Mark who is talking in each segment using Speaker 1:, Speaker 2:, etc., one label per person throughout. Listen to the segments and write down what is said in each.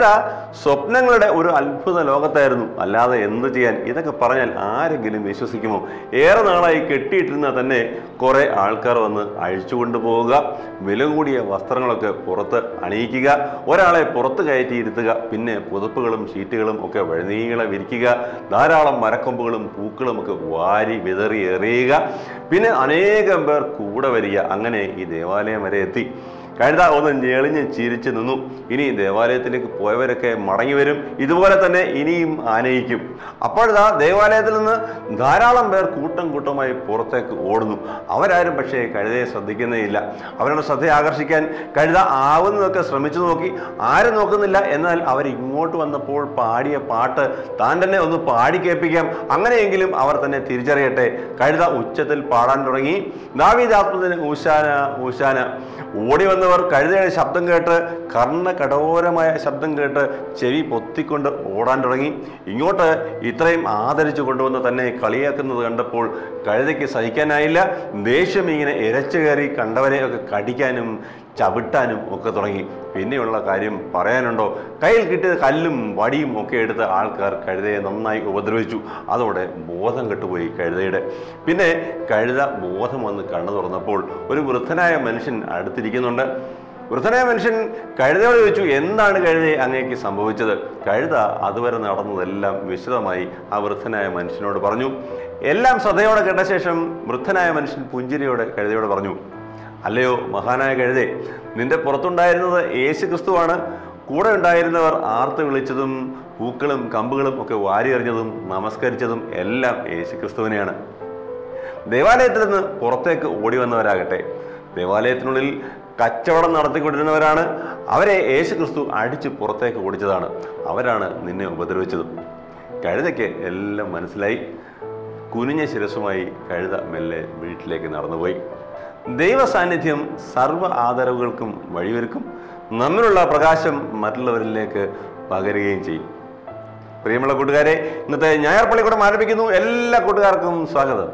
Speaker 1: കഴുത സ്വപ്നങ്ങളുടെ ഒരു അത്ഭുത ലോകത്തായിരുന്നു അല്ലാതെ എന്ത് ചെയ്യാൻ ഇതൊക്കെ പറഞ്ഞാൽ ആരെങ്കിലും വിശ്വസിക്കുമോ ഏറെ നാളായി കെട്ടിയിട്ടിരുന്ന തന്നെ കുറെ ആൾക്കാർ വന്ന് അഴിച്ചുകൊണ്ടു പോവുക വില കൂടിയ വസ്ത്രങ്ങളൊക്കെ പുറത്ത് അണിയിക്കുക ഒരാളെ പുറത്ത് കയറ്റി ഇരുത്തുക പിന്നെ പുതപ്പുകളും ഷീറ്റുകളും ഒക്കെ വഴുനീളെ വിരിക്കുക ധാരാളം മരക്കൊമ്പുകളും പൂക്കളും ഒക്കെ വാരി വിതറി എറിയുക പിന്നെ അനേകം പേർ കൂടെ വരിക അങ്ങനെ ഈ ദേവാലയം വരെ എത്തി കഴുത ഒന്ന് ഞെളിഞ്ഞ് ചിരിച്ചു നിന്നു ഇനി ദേവാലയത്തിലേക്ക് പോയവരൊക്കെ മടങ്ങി വരും ഇതുപോലെ തന്നെ ഇനിയും ആനയിക്കും അപ്പോഴതാ ദേവാലയത്തിൽ നിന്ന് ധാരാളം പേർ കൂട്ടം കൂട്ടമായി പുറത്തേക്ക് ഓടുന്നു അവരാരും പക്ഷേ കഴുതയെ ശ്രദ്ധിക്കുന്നേയില്ല അവരുടെ ശ്രദ്ധ ആകർഷിക്കാൻ കഴുത ആവുന്നതൊക്കെ ശ്രമിച്ചു നോക്കി ആരും നോക്കുന്നില്ല എന്നാൽ അവർ ഇങ്ങോട്ട് വന്നപ്പോൾ പാടിയ പാട്ട് താൻ തന്നെ ഒന്ന് പാടി കേൾപ്പിക്കാം അങ്ങനെയെങ്കിലും അവർ തന്നെ തിരിച്ചറിയട്ടെ കഴുത ഉച്ചത്തിൽ പാടാൻ തുടങ്ങി ദാവീദാത്മത്തിന് ഊശാന ഊശാന ഓടി വന്നവർ കഴുതയുടെ ശബ്ദം കേട്ട് കർണ കഠോരമായ ശബ്ദം കേട്ട് ചെവി പൊത്തിക്കൊണ്ട് ഓടാൻ തുടങ്ങി ഇങ്ങോട്ട് ഇത്രയും ആദരിച്ചു കൊണ്ടുവന്ന് തന്നെ കളിയാക്കുന്നത് കണ്ടപ്പോൾ കഴുതയ്ക്ക് സഹിക്കാനായില്ല ദേഷ്യം ഇങ്ങനെ ഇരച്ചു കയറി കണ്ടവരെയൊക്കെ കടിക്കാനും ചവിട്ടാനും ഒക്കെ തുടങ്ങി പിന്നെയുള്ള കാര്യം പറയാനുണ്ടോ കയ്യിൽ കിട്ടിയ കല്ലും വടിയും ഒക്കെ എടുത്ത് ആൾക്കാർ കഴുതയെ നന്നായി ഉപദ്രവിച്ചു അതോടെ ബോധം കെട്ടുപോയി കഴുതയുടെ പിന്നെ കഴുത ബോധം വന്ന് കണ്ണു തുറന്നപ്പോൾ ഒരു വൃദ്ധനായ മനുഷ്യൻ അടുത്തിരിക്കുന്നുണ്ട് വൃദ്ധനായ മനുഷ്യൻ കഴുതയോട് ചോദിച്ചു എന്താണ് കഴുതയെ അങ്ങേക്ക് സംഭവിച്ചത് കഴുത അതുവരെ നടന്നതെല്ലാം വിശദമായി ആ വൃദ്ധനായ മനുഷ്യനോട് പറഞ്ഞു എല്ലാം ശ്രദ്ധയോടെ കേട്ട ശേഷം വൃദ്ധനായ മനുഷ്യൻ പുഞ്ചിരിയോടെ കഴുതയോട് പറഞ്ഞു അല്ലയോ മഹാനായ കഴുതേ നിന്റെ പുറത്തുണ്ടായിരുന്നത് യേശു ക്രിസ്തുവാണ് കൂടെ ഉണ്ടായിരുന്നവർ ആർത്ത് വിളിച്ചതും പൂക്കളും കമ്പുകളും ഒക്കെ വാരിയെറിഞ്ഞതും നമസ്കരിച്ചതും എല്ലാം യേശു ക്രിസ്തുവിനെയാണ് ദേവാലയത്തിൽ നിന്ന് പുറത്തേക്ക് ഓടി വന്നവരാകട്ടെ ദേവാലയത്തിനുള്ളിൽ കച്ചവടം നടത്തിക്കൊണ്ടിരുന്നവരാണ് അവരെ യേശു ക്രിസ്തു അടിച്ച് പുറത്തേക്ക് ഓടിച്ചതാണ് അവരാണ് നിന്നെ ഉപദ്രവിച്ചതും കഴുതയ്ക്ക് എല്ലാം മനസ്സിലായി കുനിഞ്ഞ ശിരസുമായി കഴുത മെല്ലെ വീട്ടിലേക്ക് നടന്നുപോയി ദൈവ സാന്നിധ്യം സർവ്വ ആദരവുകൾക്കും വഴിയൊരുക്കും നമ്മിലുള്ള പ്രകാശം മറ്റുള്ളവരിലേക്ക് പകരുകയും ചെയ്യും പ്രിയമുള്ള കൂട്ടുകാരെ ഇന്നത്തെ ഞായർ പള്ളിക്കൂടം ആരംഭിക്കുന്നു എല്ലാ കൂട്ടുകാർക്കും സ്വാഗതം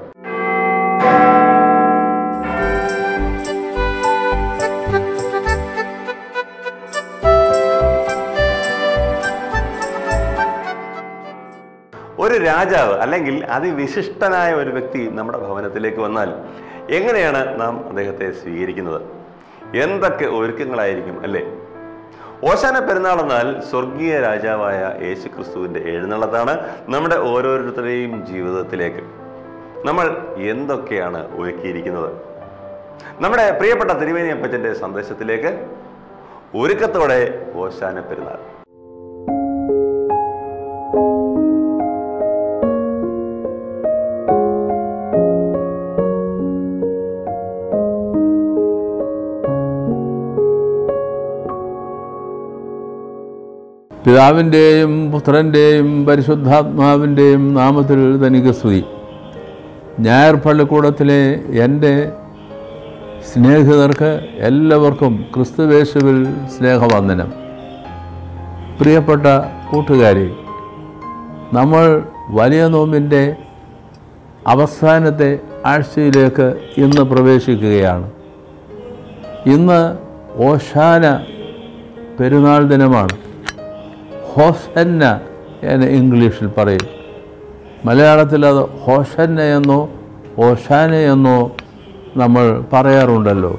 Speaker 1: ഒരു രാജാവ് അല്ലെങ്കിൽ അതിവിശിഷ്ടനായ ഒരു വ്യക്തി നമ്മുടെ ഭവനത്തിലേക്ക് വന്നാൽ എങ്ങനെയാണ് നാം അദ്ദേഹത്തെ സ്വീകരിക്കുന്നത് എന്തൊക്കെ ഒരുക്കങ്ങളായിരിക്കും അല്ലേ ഓശാന പെരുന്നാൾ എന്നാൽ സ്വർഗീയ രാജാവായ യേശു ക്രിസ്തുവിൻ്റെ എഴുന്നള്ളത്താണ് നമ്മുടെ ഓരോരുത്തരുടെയും ജീവിതത്തിലേക്ക് നമ്മൾ എന്തൊക്കെയാണ് ഒരുക്കിയിരിക്കുന്നത് നമ്മുടെ പ്രിയപ്പെട്ട തിരുവേനി അപ്പച്ചൻ്റെ സന്ദേശത്തിലേക്ക് ഒരുക്കത്തോടെ ഓശാന പെരുന്നാൾ
Speaker 2: പിതാവിൻ്റെയും പുത്രൻ്റെയും പരിശുദ്ധാത്മാവിൻ്റെയും നാമത്തിൽ തനിക്ക് സ്തുതി ഞായർ പള്ളിക്കൂടത്തിലെ എൻ്റെ സ്നേഹിതർക്ക് എല്ലാവർക്കും ക്രിസ്തുവേശുവിൽ സ്നേഹവന്ദനം പ്രിയപ്പെട്ട കൂട്ടുകാരെ നമ്മൾ വലിയ നോമ്പിൻ്റെ അവസാനത്തെ ആഴ്ചയിലേക്ക് ഇന്ന് പ്രവേശിക്കുകയാണ് ഇന്ന് ഓശാന പെരുന്നാൾ ദിനമാണ് ഹോസന്ന എന്ന് ഇംഗ്ലീഷിൽ പറയും മലയാളത്തിൽ അത് ഹോസന്ന എന്നോ ഓശാന എന്നോ നമ്മൾ പറയാറുണ്ടല്ലോ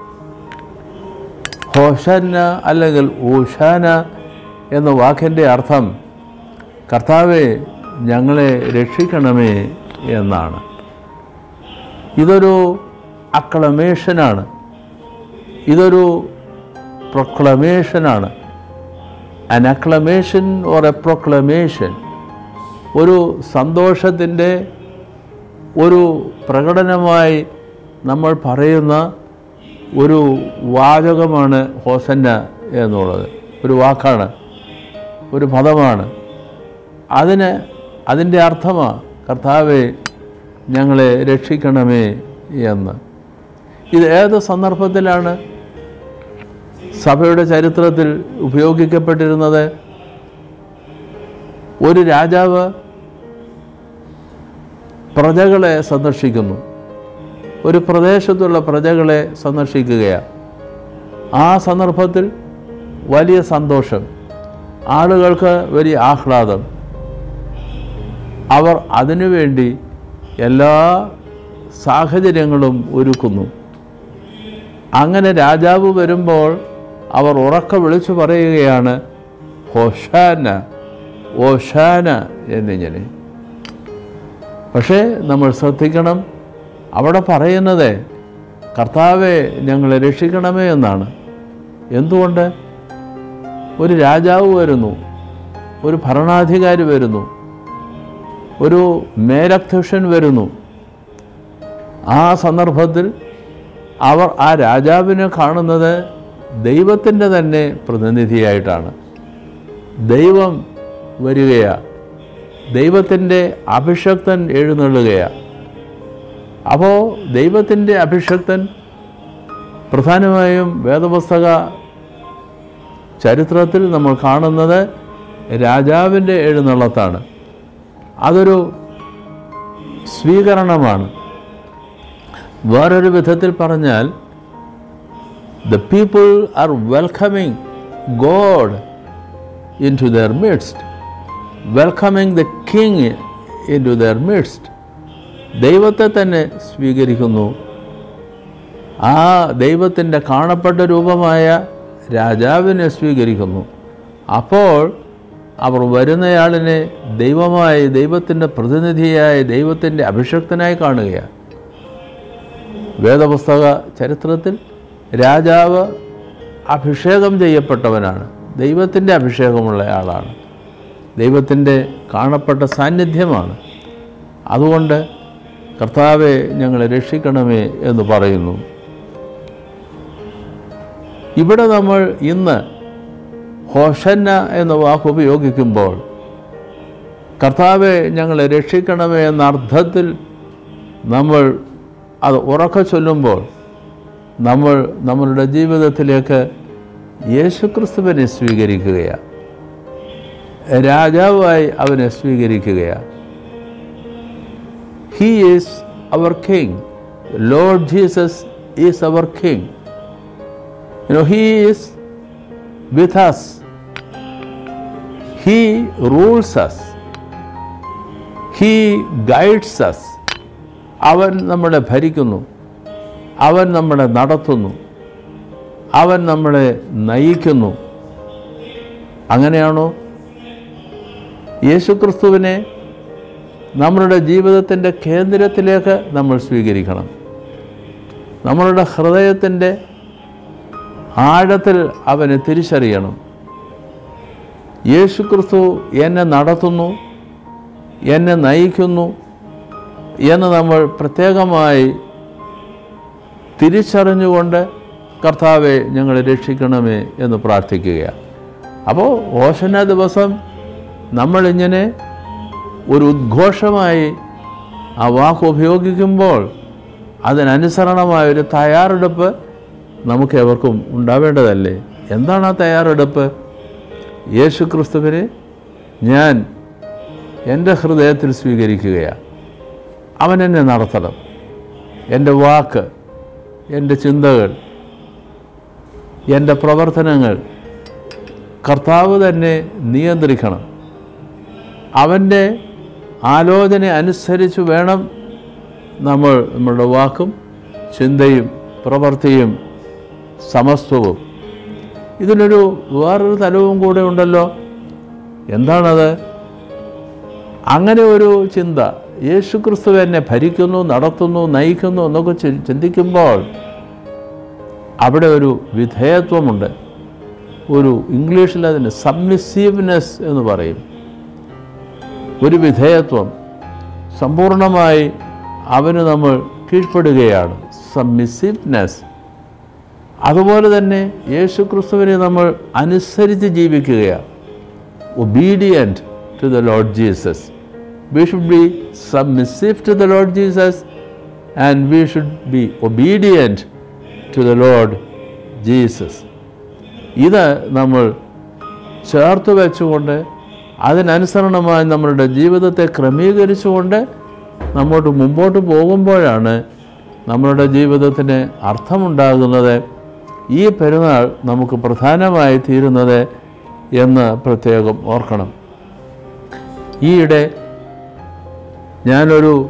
Speaker 2: ഹോഷന്ന അല്ലെങ്കിൽ ഊഷാന എന്ന വാക്കിൻ്റെ അർത്ഥം കർത്താവെ ഞങ്ങളെ രക്ഷിക്കണമേ എന്നാണ് ഇതൊരു അക്ലമേഷനാണ് ഇതൊരു പ്രൊക്ലമേഷനാണ് അൻ അക്ലമേഷൻ ഓർ എ പ്രൊക്ലമേഷൻ ഒരു സന്തോഷത്തിൻ്റെ ഒരു പ്രകടനമായി നമ്മൾ പറയുന്ന ഒരു വാചകമാണ് ഹോസന്ന എന്നുള്ളത് ഒരു വാക്കാണ് ഒരു പദമാണ് അതിന് അതിൻ്റെ അർത്ഥമാണ് കർത്താവെ ഞങ്ങളെ രക്ഷിക്കണമേ എന്ന് ഇത് ഏത് സന്ദർഭത്തിലാണ് സഭയുടെ ചരിത്രത്തിൽ ഉപയോഗിക്കപ്പെട്ടിരുന്നത് ഒരു രാജാവ് പ്രജകളെ സന്ദർശിക്കുന്നു ഒരു പ്രദേശത്തുള്ള പ്രജകളെ സന്ദർശിക്കുകയാണ് ആ സന്ദർഭത്തിൽ വലിയ സന്തോഷം ആളുകൾക്ക് വലിയ ആഹ്ലാദം അവർ അതിനുവേണ്ടി എല്ലാ സാഹചര്യങ്ങളും ഒരുക്കുന്നു അങ്ങനെ രാജാവ് വരുമ്പോൾ അവർ ഉറക്കെ വിളിച്ചു പറയുകയാണ് ഹോഷാന ഓഷാന എന്നിങ്ങനെ പക്ഷേ നമ്മൾ ശ്രദ്ധിക്കണം അവിടെ പറയുന്നത് കർത്താവെ ഞങ്ങളെ രക്ഷിക്കണമേ എന്നാണ് എന്തുകൊണ്ട് ഒരു രാജാവ് വരുന്നു ഒരു ഭരണാധികാരി വരുന്നു ഒരു മേലധ്യക്ഷൻ വരുന്നു ആ സന്ദർഭത്തിൽ അവർ ആ രാജാവിനെ കാണുന്നത് ദൈവത്തിൻ്റെ തന്നെ പ്രതിനിധിയായിട്ടാണ് ദൈവം വരികയാണ് ദൈവത്തിൻ്റെ അഭിഷക്തൻ എഴുന്നള്ളുകയാണ് അപ്പോൾ ദൈവത്തിൻ്റെ അഭിഷക്തൻ പ്രധാനമായും വേദപുസ്തക ചരിത്രത്തിൽ നമ്മൾ കാണുന്നത് രാജാവിൻ്റെ എഴുന്നള്ളത്താണ് അതൊരു സ്വീകരണമാണ് വേറൊരു വിധത്തിൽ പറഞ്ഞാൽ the people are welcoming God into their midst welcoming the king into their midst ദൈവത്തെ തന്നെ സ്വീകരിക്കുന്നു ആ ദൈവത്തിൻ്റെ കാണപ്പെട്ട രൂപമായ രാജാവിനെ സ്വീകരിക്കുന്നു അപ്പോൾ അവർ വരുന്നയാളിനെ ദൈവമായി ദൈവത്തിൻ്റെ പ്രതിനിധിയായി ദൈവത്തിൻ്റെ അഭിഷക്തനായി കാണുകയാണ് വേദപുസ്തക ചരിത്രത്തിൽ രാജാവ് അഭിഷേകം ചെയ്യപ്പെട്ടവനാണ് ദൈവത്തിൻ്റെ അഭിഷേകമുള്ള ആളാണ് ദൈവത്തിൻ്റെ കാണപ്പെട്ട സാന്നിധ്യമാണ് അതുകൊണ്ട് കർത്താവെ ഞങ്ങളെ രക്ഷിക്കണമേ എന്ന് പറയുന്നു ഇവിടെ നമ്മൾ ഇന്ന് ഹോഷന്ന എന്ന വാക്ക് ഉപയോഗിക്കുമ്പോൾ കർത്താവെ ഞങ്ങളെ രക്ഷിക്കണമേ എന്ന അർത്ഥത്തിൽ നമ്മൾ അത് ഉറക്കെ ചൊല്ലുമ്പോൾ നമ്മൾ നമ്മളുടെ ജീവിതത്തിലേക്ക് യേശുക്രിസ്തുവിനെ സ്വീകരിക്കുകയാണ് രാജാവായി അവനെ സ്വീകരിക്കുകയാണ് he is our king Lord Jesus is our king You know, He is with us. He rules us. He guides us. അവൻ നമ്മളെ ഭരിക്കുന്നു അവൻ നമ്മളെ നടത്തുന്നു അവൻ നമ്മളെ നയിക്കുന്നു അങ്ങനെയാണോ യേശുക്രിസ്തുവിനെ നമ്മളുടെ ജീവിതത്തിൻ്റെ കേന്ദ്രത്തിലേക്ക് നമ്മൾ സ്വീകരിക്കണം നമ്മളുടെ ഹൃദയത്തിൻ്റെ ആഴത്തിൽ അവനെ തിരിച്ചറിയണം യേശുക്രിസ്തു എന്നെ നടത്തുന്നു എന്നെ നയിക്കുന്നു എന്ന് നമ്മൾ പ്രത്യേകമായി തിരിച്ചറിഞ്ഞുകൊണ്ട് കർത്താവെ ഞങ്ങളെ രക്ഷിക്കണമേ എന്ന് പ്രാർത്ഥിക്കുകയാണ് അപ്പോൾ ഓശന ദിവസം നമ്മളിങ്ങനെ ഒരു ഉദ്ഘോഷമായി ആ വാക്ക് ഉപയോഗിക്കുമ്പോൾ അതിനനുസരണമായ ഒരു തയ്യാറെടുപ്പ് നമുക്ക് എവർക്കും ഉണ്ടാവേണ്ടതല്ലേ എന്താണ് ആ തയ്യാറെടുപ്പ് യേശു ക്രിസ്തുവിനെ ഞാൻ എൻ്റെ ഹൃദയത്തിൽ സ്വീകരിക്കുകയാണ് അവൻ എന്നെ നടത്തണം എൻ്റെ വാക്ക് എൻ്റെ ചിന്തകൾ എൻ്റെ പ്രവർത്തനങ്ങൾ കർത്താവ് തന്നെ നിയന്ത്രിക്കണം അവൻ്റെ ആലോചന അനുസരിച്ച് വേണം നമ്മൾ നമ്മളുടെ വാക്കും ചിന്തയും പ്രവൃത്തിയും സമസ്തവും ഇതിനൊരു വേറൊരു തലവും കൂടെ ഉണ്ടല്ലോ എന്താണത് അങ്ങനെ ഒരു ചിന്ത യേശു ക്രിസ്തു എന്നെ ഭരിക്കുന്നു നടത്തുന്നു നയിക്കുന്നു എന്നൊക്കെ ചി- ചിന്തിക്കുമ്പോൾ അവിടെ ഒരു വിധേയത്വമുണ്ട് ഒരു ഇംഗ്ലീഷിൽ അതിന് സബ്മിസീവ്നെസ് എന്ന് പറയും ഒരു വിധേയത്വം സമ്പൂർണമായി അവന് നമ്മൾ കീഴ്പ്പെടുകയാണ് സബ്മിസീവ്നെസ് അതുപോലെ തന്നെ യേശു ക്രിസ്തുവിനെ നമ്മൾ അനുസരിച്ച് ജീവിക്കുകയാണ് obedient to the Lord Jesus we should be submissive to the Lord Jesus and we should be obedient to the Lord Jesus ഇത് നമ്മൾ ചേർത്ത് വെച്ചുകൊണ്ട് അതിനനുസരണമായി നമ്മളുടെ ജീവിതത്തെ ക്രമീകരിച്ചുകൊണ്ട് നമ്മോട്ട് മുമ്പോട്ട് പോകുമ്പോഴാണ് നമ്മളുടെ ജീവിതത്തിന് അർത്ഥമുണ്ടാകുന്നത് ഈ പെരുന്നാൾ നമുക്ക് പ്രധാനമായി തീരുന്നത് എന്ന് പ്രത്യേകം ഓർക്കണം ഈയിടെ ഞാനൊരു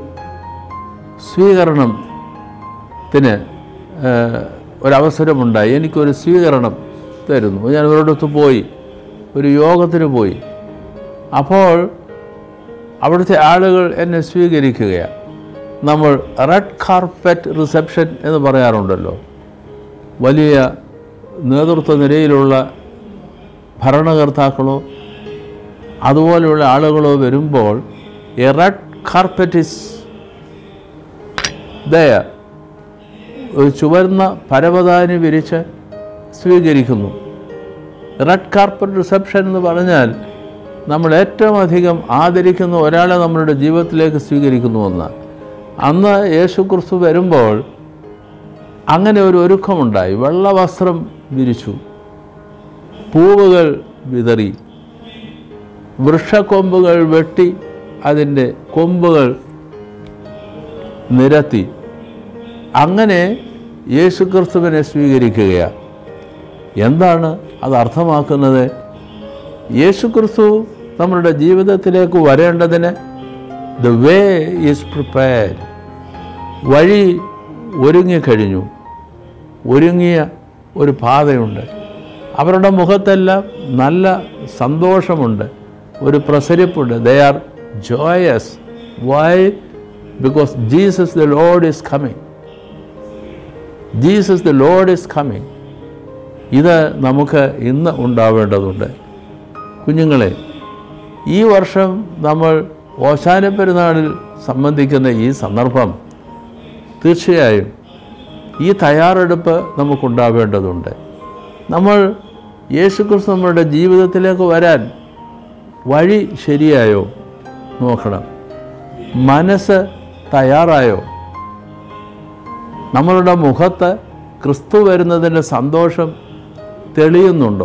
Speaker 2: സ്വീകരണത്തിന് ഏഹ്, ഒരവസരമുണ്ടായി എനിക്കൊരു സ്വീകരണം തരുന്നു ഞാൻ ഒരിടത്ത് പോയി ഒരു യോഗത്തിന് പോയി അപ്പോൾ അവിടുത്തെ ആളുകൾ എന്നെ സ്വീകരിക്കുകയാണ് നമ്മൾ റെഡ് കാർപ്പറ്റ് റിസപ്ഷൻ എന്ന് പറയാറുണ്ടല്ലോ വലിയ നേതൃത്വ നിരയിലുള്ള ഭരണകർത്താക്കളോ അതുപോലെയുള്ള ആളുകളോ വരുമ്പോൾ എ റെഡ് കാർപ്പറ്റ് ഇസ് ദയ ഒരു ചുവന്ന പരവതാനി വിരിച്ച് സ്വീകരിക്കുന്നു റെഡ് കാർപ്പറ്റ് റിസപ്ഷൻ എന്ന് പറഞ്ഞാൽ നമ്മൾ ഏറ്റവും അധികം ആദരിക്കുന്ന ഒരാളെ നമ്മളുടെ ജീവിതത്തിലേക്ക് സ്വീകരിക്കുന്നുവെന്ന് അന്ന് യേശു ക്രിസ്തു വരുമ്പോൾ അങ്ങനെ ഒരു ഒരുക്കമുണ്ടായി വെള്ള വസ്ത്രം വിരിച്ചു പൂവുകൾ വിതറി വൃക്ഷക്കൊമ്പുകൾ വെട്ടി അതിൻ്റെ കൊമ്പുകൾ നിരത്തി അങ്ങനെ യേശു ക്രിസ്തുവിനെ സ്വീകരിക്കുകയാണ് എന്താണ് അത് അർത്ഥമാക്കുന്നത് യേശു ക്രിസ്തു നമ്മളുടെ ജീവിതത്തിലേക്ക് വരേണ്ടതിന് ദ വേ ഈസ് പ്രിപ്പയർഡ് വഴി ഒരുങ്ങിക്കഴിഞ്ഞു ഒരുങ്ങിയ ഒരു പാതയുണ്ട് അവരുടെ മുഖത്തെല്ലാം നല്ല സന്തോഷമുണ്ട് ഒരു പ്രസരിപ്പുണ്ട് they are joyous why because Jesus the Lord is coming Jesus the Lord is coming ഇത് നമുക്ക് ഇന്ന് ഉണ്ടാവേണ്ടതുണ്ട് കുഞ്ഞുങ്ങളെ ഈ വർഷം നമ്മൾ ഓശാന പെരുന്നാളിൽ സംബന്ധിക്കുന്ന ഈ സന്ദർഭം തീർച്ചയായും ഈ തയ്യാറെടുപ്പ് നമുക്കുണ്ടാവേണ്ടതുണ്ട് നമ്മൾ യേശുക്രിസ്തു നമ്മുടെ ജീവിതത്തിലേക്ക് വരാൻ വഴി ശരിയായോ നോക്കണം മനസ്സ് തയ്യാറായോ നമ്മളുടെ മുഖത്ത് ക്രിസ്തു വരുന്നതിൻ്റെ സന്തോഷം തെളിയുന്നുണ്ടോ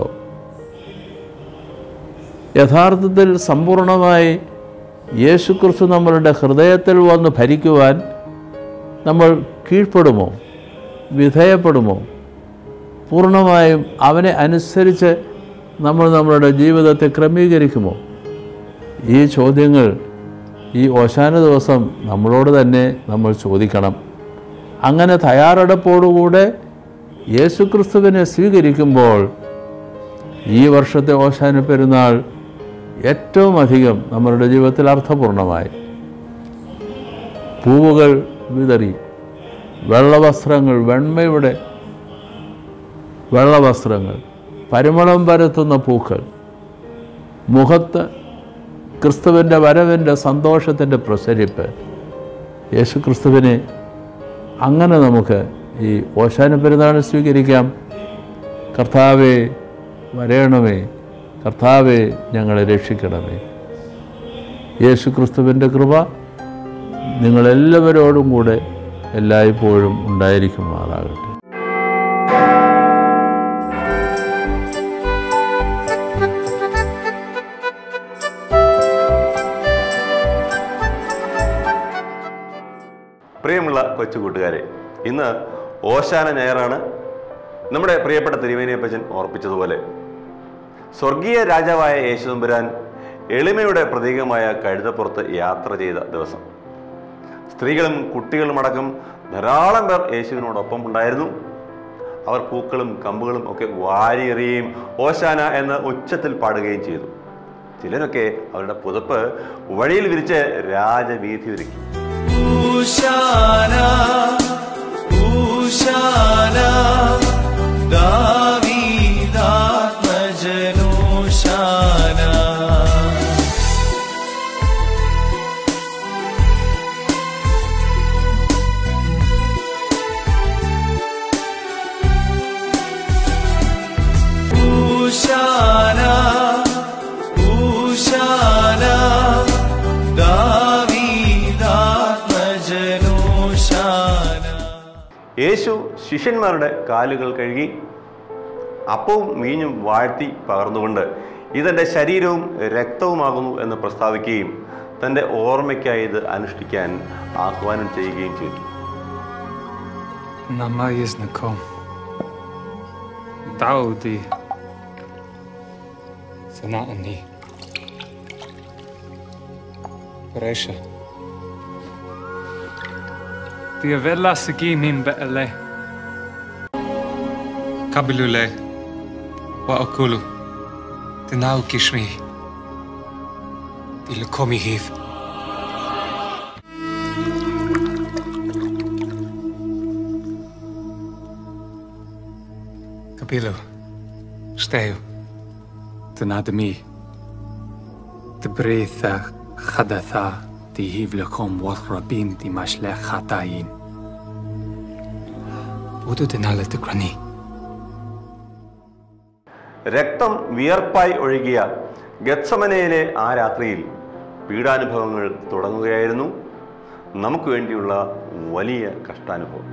Speaker 2: യഥാർത്ഥത്തിൽ സമ്പൂർണമായി യേശു ക്രിസ്തു നമ്മളുടെ ഹൃദയത്തിൽ വന്ന് ഭരിക്കുവാൻ നമ്മൾ കീഴ്പ്പെടുമോ വിധേയപ്പെടുമോ പൂർണ്ണമായും അവനെ അനുസരിച്ച് നമ്മൾ നമ്മളുടെ ജീവിതത്തെ ക്രമീകരിക്കുമോ ഈ ചോദ്യങ്ങൾ ഈ ഓശാന ദിവസം നമ്മളോട് തന്നെ നമ്മൾ ചോദിക്കണം അങ്ങനെ തയ്യാറെടുപ്പോടുകൂടെ യേശുക്രിസ്തുവിനെ സ്വീകരിക്കുമ്പോൾ ഈ വർഷത്തെ ഓശാന പെരുന്നാൾ ഏറ്റവും അധികം നമ്മളുടെ ജീവിതത്തിൽ അർത്ഥപൂർണമായി പൂവുകൾ വിതറി വെള്ളവസ്ത്രങ്ങൾ വെണ്മയുടെ വെള്ളവസ്ത്രങ്ങൾ പരിമളം പരത്തുന്ന പൂക്കൾ മുഖത്ത് ക്രിസ്തുവിൻ്റെ വരവിൻ്റെ സന്തോഷത്തിൻ്റെ പ്രസരിപ്പ് യേശു ക്രിസ്തുവിനെ അങ്ങനെ നമുക്ക് ഈ ഓശാന പെരുന്നാൾ സ്വീകരിക്കാം കർത്താവെ വരയണമേ കർത്താവെ ഞങ്ങളെ രക്ഷിക്കണമേ യേശു ക്രിസ്തുവിൻ്റെ കൃപ നിങ്ങളെല്ലാവരോടും കൂടെ എല്ലായ്പ്പോഴും ഉണ്ടായിരിക്കുമാറാകട്ടെ
Speaker 1: പ്രിയമുള്ള കൊച്ചു കൂട്ടുകാരെ ഇന്ന് ഓശാന ഞായറാണ് നമ്മുടെ പ്രിയപ്പെട്ട തിരുവേനിയപ്പച്ചൻ ഓർപ്പിച്ചതുപോലെ സ്വർഗീയ രാജാവായ യേശുദമ്പുരാൻ എളിമയുടെ പ്രതീകമായ കഴുതപ്പുറത്ത് യാത്ര ചെയ്ത ദിവസം സ്ത്രീകളും കുട്ടികളും അടക്കം ധാരാളം പേർ യേശുവിനോടൊപ്പം ഉണ്ടായിരുന്നു അവർ പൂക്കളും കമ്പുകളും ഒക്കെ വാരിയെറിയുകയും ഓശാന എന്ന് ഉച്ചത്തിൽ പാടുകയും ചെയ്തു ചിലരൊക്കെ അവരുടെ പുതപ്പ് വഴിയിൽ വിരിച്ച് രാജവീഥി ഒരുക്കി
Speaker 3: ഊശാന ഊശാന ദാവീദാത്മജനോശാന ഊശാന ഊശാന ദാവീദാത്മജനോശാന
Speaker 1: യേശു ശിഷ്യന്മാരുടെ കാലുകൾ കഴുകി അപ്പവും മീഞ്ഞും വാഴ്ത്തി പകർന്നുകൊണ്ട് ഇതെൻ്റെ ശരീരവും രക്തവുമാകുന്നു എന്ന് പ്രസ്താവിക്കുകയും തൻ്റെ ഓർമ്മയ്ക്കായി ഇത് അനുഷ്ഠിക്കാൻ ആഹ്വാനം ചെയ്യുകയും ചെയ്തു
Speaker 4: На моє знаком. Дауди. صنعني بريشة Diavella سكيمين بأله قبلوا له وأقولوا تناو كشمي دي لكومي هيف قبلوا اشتايو تنادمي تبريثا خدثا تهيب لكم وطربين دي مشلخ خطاين بودو تنالة تقرني
Speaker 1: രക്തം വിയർപ്പായി ഒഴുകിയ ഗത്സമനയിലെ ആ രാത്രിയിൽ പീഡാനുഭവങ്ങൾ തുടങ്ങുകയായിരുന്നു നമുക്ക് വേണ്ടിയുള്ള വലിയ കഷ്ടാനുഭവം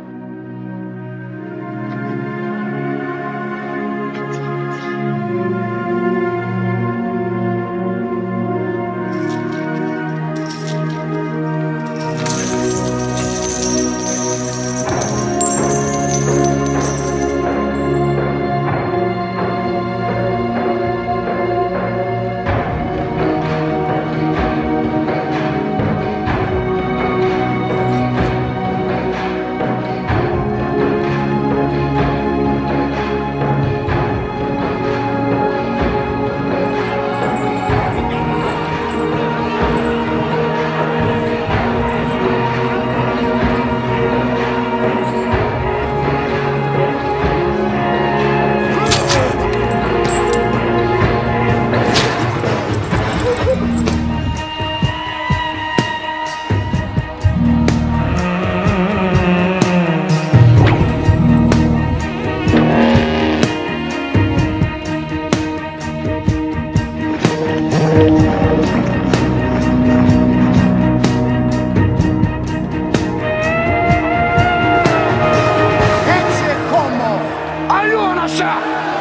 Speaker 5: Ecce como Ayunasha!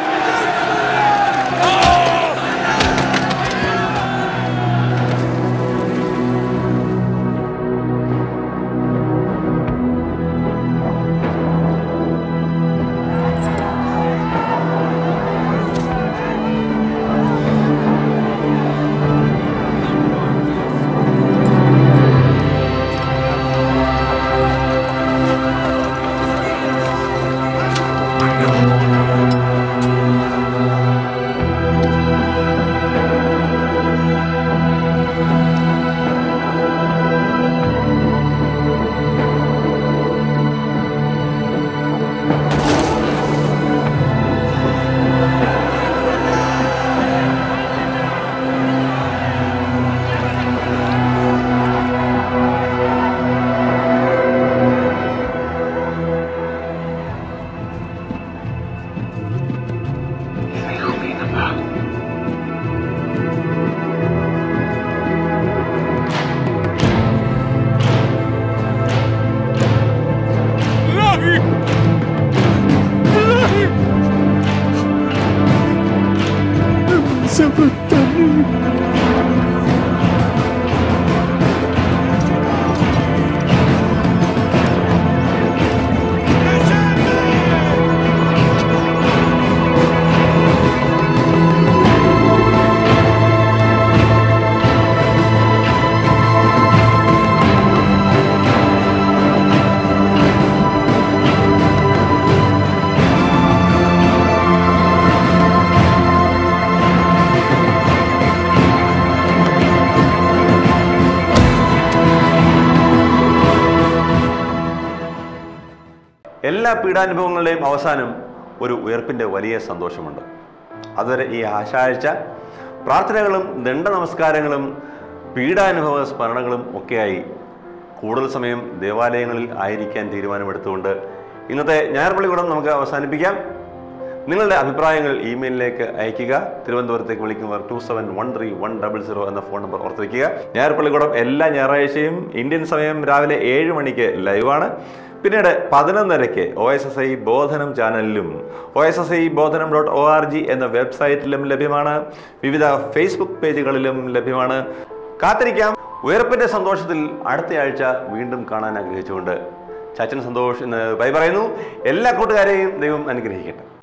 Speaker 1: എല്ലാ പീഡാനുഭവങ്ങളുടെയും അവസാനം ഒരു ഉയർപ്പിൻ്റെ വലിയ സന്തോഷമുണ്ട് അതുവരെ ഈ ആശാഴ്ച പ്രാർത്ഥനകളും ദണ്ഡ നമസ്കാരങ്ങളും പീഡാനുഭവ സ്മരണകളും ഒക്കെയായി കൂടുതൽ സമയം ദേവാലയങ്ങളിൽ ആയിരിക്കാൻ തീരുമാനമെടുത്തുകൊണ്ട് ഇന്നത്തെ ഞായർപള്ളികൂടം നമുക്ക് അവസാനിപ്പിക്കാം നിങ്ങളുടെ അഭിപ്രായങ്ങൾ ഇമെയിലിലേക്ക് അയയ്ക്കുക തിരുവനന്തപുരത്തേക്ക് വിളിക്കുന്നവർ two seven one three one double zero എന്ന ഫോൺ നമ്പർ ഓർത്തിരിക്കുക ഞായർപള്ളിക്കൂടം എല്ലാ ഞായറാഴ്ചയും ഇന്ത്യൻ സമയം രാവിലെ ഏഴ് മണിക്ക് ലൈവാണ് പിന്നീട് പതിനൊന്നരയ്ക്ക് O S S I Bodhanam ചാനലിലും O S S I Bodhanam dot O R G എന്ന വെബ്സൈറ്റിലും ലഭ്യമാണ് വിവിധ ഫേസ്ബുക്ക് പേജുകളിലും ലഭ്യമാണ് കാത്തിരിക്കാം ഉയർപ്പിന്റെ സന്തോഷത്തിൽ അടുത്തയാഴ്ച വീണ്ടും കാണാൻ ആഗ്രഹിച്ചുകൊണ്ട് ചാച്ചൻ സന്തോഷ് എന്ന് ബൈ പറയുന്നു എല്ലാ കൂട്ടുകാരെയും ദൈവം അനുഗ്രഹിക്കട്ടെ